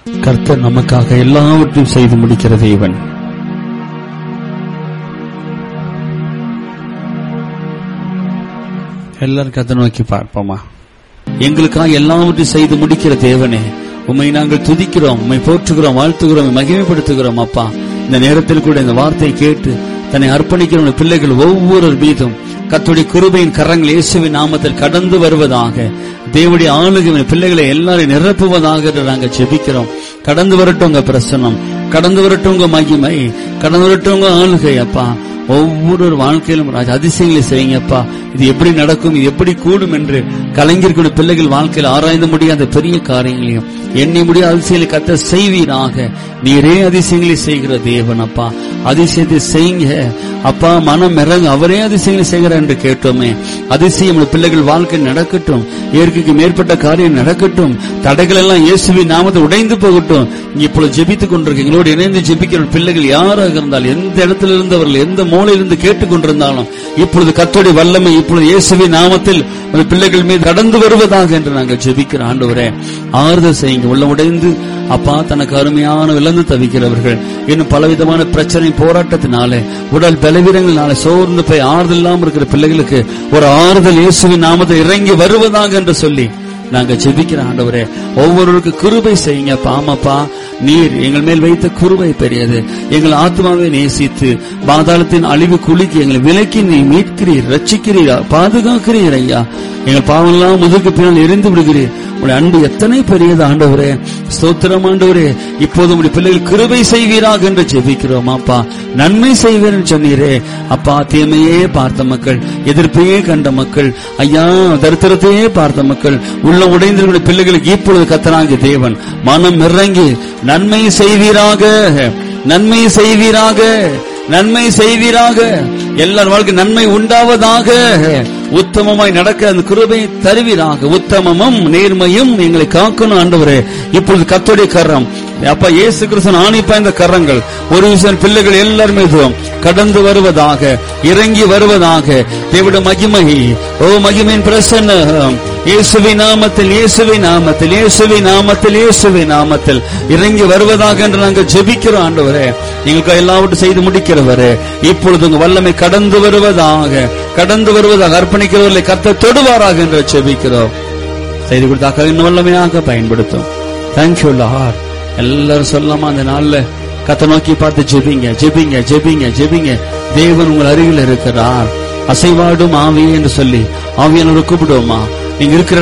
கர்த்தர் நமக்காக எல்லாவற்றையும் செய்து முடிக்கிற தேவன் எல்லாரும் கத்தை நோக்கி பார்ப்போமா எங்களுக்காக எல்லாவற்றையும் செய்து முடிக்கிற தேவனே உம்மை நாங்கள் துதிக்கிறோம் உம்மை போற்றுகிறோம் வாழ்த்துகிறோம் உம்மை மகிமைப்படுத்துகிறோம் அப்பா இந்த நேரத்தில் கூட இந்த வார்த்தையை கேட்டு தன்னை அர்ப்பணிக்கிற உம்முடைய பிள்ளைகள் ஒவ்வொரு மீதும் கத்துடைய கிருபையின் கரங்கள் இயேசுவின் நாமத்தில் கடந்து வருவதாக தேவடைய ஆளுகை உம்முடைய பிள்ளைகளை எல்லாரையும் நிரப்புவதாக என்று நாங்கள் ஜெபிக்கிறோம் கடந்து வரட்டும் உங்க பிரசனம் கடந்து வரட்டும் உங்க மகிமை கடந்து வரட்டும் உங்க ஆளுகை அப்பா ஒவ்வொரு வாழ்க்கையிலும் ராஜா அதிசயங்களை செய்யுங்கப்பா இது எப்படி நடக்கும் இது எப்படி கூடும் என்று கலைஞர்களுடைய பிள்ளைகள் வாழ்க்கையில் ஆராய்ந்து முடியாத பெரிய காரியங்களையும் எண்ணி முடியாத அதிசயங்களை கத்த செய்வீராக நீரே அதிசயங்களை செய்கிற தேவன் அப்பா அதிசயத்தை செய்யுங்க அப்பா மனம் இறங்க அவரே அதிசயங்களை செய்கிறார் என்று கேட்டோமே அதிசயம் நம்முடைய பிள்ளைகள் வாழ்க்கை நடக்கட்டும் இயற்கைக்கு மேற்பட்ட காரியம் நடக்கட்டும் தடைகள் எல்லாம் இயேசுவின் நாமத்தை உடைந்து போகட்டும் இங்க இப்பொழுது ஜெபித்துக் கொண்டிருக்க எங்களோடு இணைந்து ஜெபிக்கிற பிள்ளைகள் யாராக இருந்தாலும் எந்த இடத்துல இருந்தவர்கள் எந்த மூலையிலிருந்து கேட்டுக் கொண்டிருந்தாலும் இப்பொழுது கத்தோடைய வல்லமை இப்பொழுது இயேசுவின் நாமத்தில் அந்த பிள்ளைகள் மீது கடந்து வருவதாக என்று நாங்கள் ஜெபிக்கிற ஆண்டவரே ஆறுதல் செய்யுங்க உள்ள உடைந்து அப்பா தனக்கு அருமையான விலந்து தவிக்கிறவர்கள் இன்னும் பலவிதமான பிரச்சனை போராட்டத்தினாலே உடல் பலவீனங்களினால சோர்ந்து போய் ஆறுதல் இல்லாமல் இருக்கிற பிள்ளைகளுக்கு ஒரு ஆறுதல் இயேசுவின் நாமத்தை இறங்கி வருவதாக என்று சொல்லி நாங்க ஜெபிக்கிற ஆண்டவரே ஒவ்வொருவருக்கு கிருபை செய்யுங்க பாமப்பா நீர் எங்கள் மேல் வைத்த குருவை பெரியது எங்கள் ஆத்மாவை நேசித்து பாதாளத்தின் அழிவு குலுக்கி எங்களை விலக்கி நீ மீட்கிறீர் ரட்சிக்கிறீரா பாதுகாக்கிறீர் ஐயா எங்கள் பாவம்லாம் முதுகு பின்னால் எரிந்து விடுகிறீர் உடைய அன்பு எத்தனை பெரியது ஆண்டவரே ஸ்தோத்திரம் ஆண்டவரே இப்போது உடைய பிள்ளைகள் கிருபை செய்வீராக என்று ஜெபிக்கிறோம் அப்பா நன்மை செய்வீர் என்று சொன்னீரே அப்பா தீமையே பார்த்த மக்கள் எதிர்ப்பையே கண்ட மக்கள் ஐயா தரித்திரத்தையே பார்த்த மக்கள் உள்ள உடைந்திருக்கிற பிள்ளைகளுக்கு இப்பொழுது கத்தனாகிய தேவன் மனம் இறங்கி நன்மை செய்வீராக நன்மை செய்வீராக நன்மை செய்வீராக எல்லார் வாழ்க்கை நன்மை உண்டாவதாக உத்தமமாய் நடக்க அந்த கிருபை தருவீராக உத்தமமும் நேர்மையும் எங்களை காக்கணும் ஆண்டவரே இப்பொழுது கத்தோடைய கரம் அப்பா இயேசு கிறிஸ்தன் ஆணி பாய்ந்த கரங்கள் ஒரு விஷயம் பிள்ளைகள் எல்லார் மீதும் கடந்து வருவதாக இறங்கி வருவதாக தேவிட மகிமை ஓ மகிமையின் பிரசன்னம் இயேசுவி நாமத்தில் இயேசுவி நாமத்தில் இயேசுவி நாமத்தில் இயேசுவி நாமத்தில் இறங்கி வருவதாக என்று நாங்கள் ஜெபிக்கிறோம் ஆண்டவரே எங்களுக்கு எல்லாவற்றையும் செய்து முடிக்கிறவரே இப்பொழுது உங்க வல்லமை கடந்து வருவதாக கடந்து வருவதாக அர்ப்பணிக்கிறவர்களை கத்த தொடுவாராக என்று ஜெபிக்கிறோம் செய்து கொடுத்தாக்க இன்னும் வல்லமையாக பயன்படுத்தும் தேங்க்யூ லார்ட் எல்லாரும் சொல்லாம அந்த நாள்ல கத்த நோக்கி பார்த்து ஜெபிங்க ஜெபிங்க ஜெபிங்க ஜெபிங்க தேவன் உங்கள் அருகில் இருக்கிறார் அசைவாடும் ஆவி என்று சொல்லி ஆவியானவர் கூப்பிடுவோமா நீங்க இருக்கிற